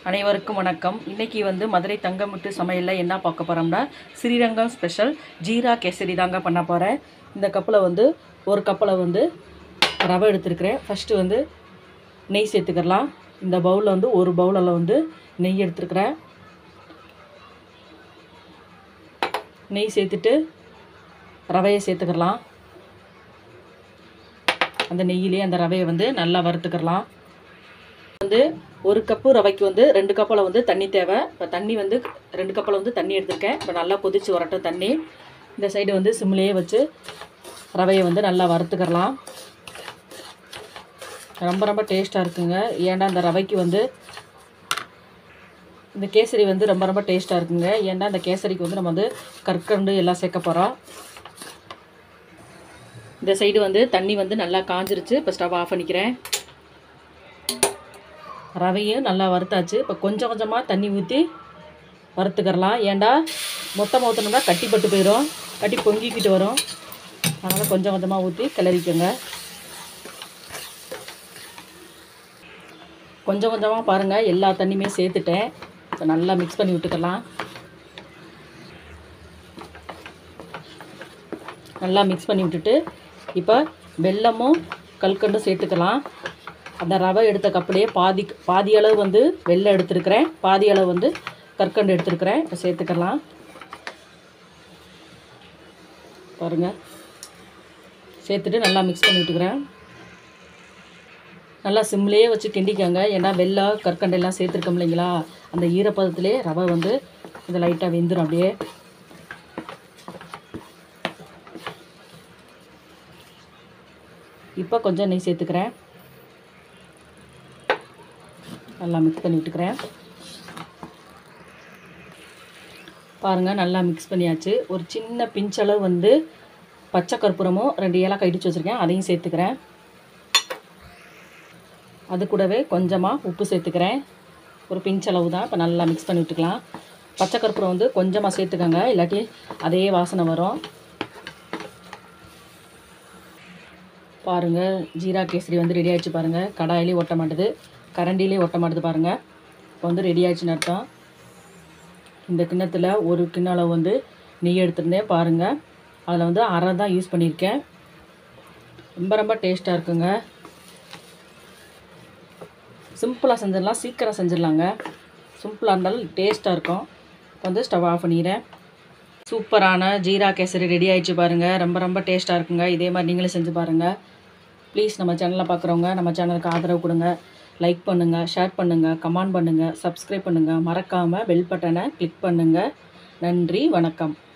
அனைவருக்கும் வணக்கம் இன்னைக்கு வந்து மதுரை தங்கமுட்டு சமையலில் என்ன பார்க்க போகிறோம்னா ஸ்ரீரங்கம் ஸ்பெஷல் ஜீரா கேசரி தாங்க பண்ண போகிறேன் இந்த கப்பில் வந்து ஒரு கப்பில் வந்து ரவை எடுத்துருக்கிறேன் ஃபஸ்ட்டு வந்து நெய் சேர்த்துக்கலாம் இந்த பவுலில் வந்து ஒரு பவுலில் வந்து நெய் எடுத்துருக்கிறேன் நெய் சேர்த்துட்டு ரவையை சேர்த்துக்கலாம் அந்த நெய்யிலே அந்த ரவையை வந்து நல்லா வறுத்துக்கலாம் வந்து ஒரு கப்பு ரவைக்கு வந்து ரெண்டு கப்பில் வந்து தண்ணி தேவை இப்போ தண்ணி வந்து ரெண்டு கப்பில் வந்து தண்ணி எடுத்திருக்கேன் இப்போ நல்லா கொதிச்சு வரட்டும் தண்ணி இந்த சைடு வந்து சிம்லேயே வச்சு ரவையை வந்து நல்லா வறுத்துக்கிறலாம் ரொம்ப ரொம்ப டேஸ்ட்டாக இருக்குங்க ஏன்னா அந்த ரவைக்கு வந்து இந்த கேசரி வந்து ரொம்ப ரொம்ப டேஸ்ட்டாக இருக்குங்க ஏன்னா இந்த கேசரிக்கு வந்து நம்ம வந்து கற்கண்டு எல்லாம் சேர்க்க போகிறோம் இந்த சைடு வந்து தண்ணி வந்து நல்லா காஞ்சிருச்சு இப்போ ஸ்டவ் ஆஃப் பண்ணிக்கிறேன் ரவையும் நல்லா வறுத்தாச்சு இப்போ கொஞ்சம் கொஞ்சமாக தண்ணி ஊற்றி வறுத்துக்கிறலாம் ஏண்டா மொத்தமாக ஊற்றினோம்னா கட்டி பட்டு போயிடும் கட்டி பொங்கிக்கிட்டு வரும் அதனால் கொஞ்சம் கொஞ்சமாக ஊற்றி கிளறிக்கோங்க கொஞ்சம் கொஞ்சமாக பாருங்கள் எல்லா தண்ணியுமே சேர்த்துட்டேன் இப்போ நல்லா மிக்ஸ் பண்ணி விட்டுக்கலாம் நல்லா மிக்ஸ் பண்ணி விட்டுட்டு இப்போ வெல்லமும் கல்கண்டும் சேர்த்துக்கலாம் அந்த ரவை எடுத்த கப்பிலேயே பாதி பாதி அளவு வந்து வெள்ளை எடுத்துருக்கிறேன் பாதி அளவு வந்து கற்கண்டு எடுத்துருக்கிறேன் இப்போ சேர்த்துக்கலாம் பாருங்கள் சேர்த்துட்டு நல்லா மிக்ஸ் பண்ணி விட்டுக்கிறேன் நல்லா சிம்லேயே வச்சு கிண்டிக்கோங்க ஏன்னா வெள்ளை கற்கண்டு எல்லாம் சேர்த்துருக்கோம் இல்லைங்களா அந்த ஈரப்பதத்திலே ரவை வந்து இது லைட்டாக வெந்துடும் அப்படியே இப்போ கொஞ்சம் நெய் சேர்த்துக்கிறேன் நல்லா மிக்ஸ் பண்ணி விட்டுக்கிறேன் பாருங்கள் நல்லா மிக்ஸ் பண்ணியாச்சு ஒரு சின்ன பிஞ்சளவு வந்து பச்சை கற்பூரமும் ரெண்டு ஏலக்காய் இடித்து வச்சுருக்கேன் அதையும் சேர்த்துக்கிறேன் அது கூடவே கொஞ்சமாக உப்பு சேர்த்துக்கிறேன் ஒரு பிஞ்சளவு தான் இப்போ நல்லா மிக்ஸ் பண்ணி விட்டுக்கலாம் பச்சை கற்பூரம் வந்து கொஞ்சமாக சேர்த்துக்கோங்க இல்லாட்டி அதே வாசனை வரும் பாருங்கள் ஜீரா கேசரி வந்து ரெடி ஆகிடுச்சு பாருங்கள் கடாயிலே ஒட்ட மாட்டுது கரண்டிலே ஒட்ட மாட்டுது பாருங்கள் இப்போ வந்து ரெடி ஆயிடுச்சுன்னு அர்த்தம் இந்த கிண்ணத்தில் ஒரு கிண்ண அளவு வந்து நெய் எடுத்திருந்தேன் பாருங்கள் அதில் வந்து அரை தான் யூஸ் பண்ணியிருக்கேன் ரொம்ப ரொம்ப டேஸ்ட்டாக இருக்குங்க சிம்பிளாக செஞ்சிடலாம் சீக்கிரம் செஞ்சிடலாங்க சிம்பிளாக இருந்தாலும் டேஸ்ட்டாக இருக்கும் இப்போ வந்து ஸ்டவ் ஆஃப் பண்ணிக்கிறேன் சூப்பரான ஜீரா கேசரி ரெடி ஆயிடுச்சு பாருங்கள் ரொம்ப ரொம்ப டேஸ்ட்டாக இருக்குங்க இதே மாதிரி நீங்களும் செஞ்சு பாருங்கள் ப்ளீஸ் நம்ம சேனலை பார்க்குறவங்க நம்ம சேனலுக்கு ஆதரவு கொடுங்க லைக் பண்ணுங்கள் ஷேர் பண்ணுங்கள் கமெண்ட் பண்ணுங்கள் சப்ஸ்கிரைப் பண்ணுங்கள் மறக்காமல் பெல் பட்டனை கிளிக் பண்ணுங்கள் நன்றி வணக்கம்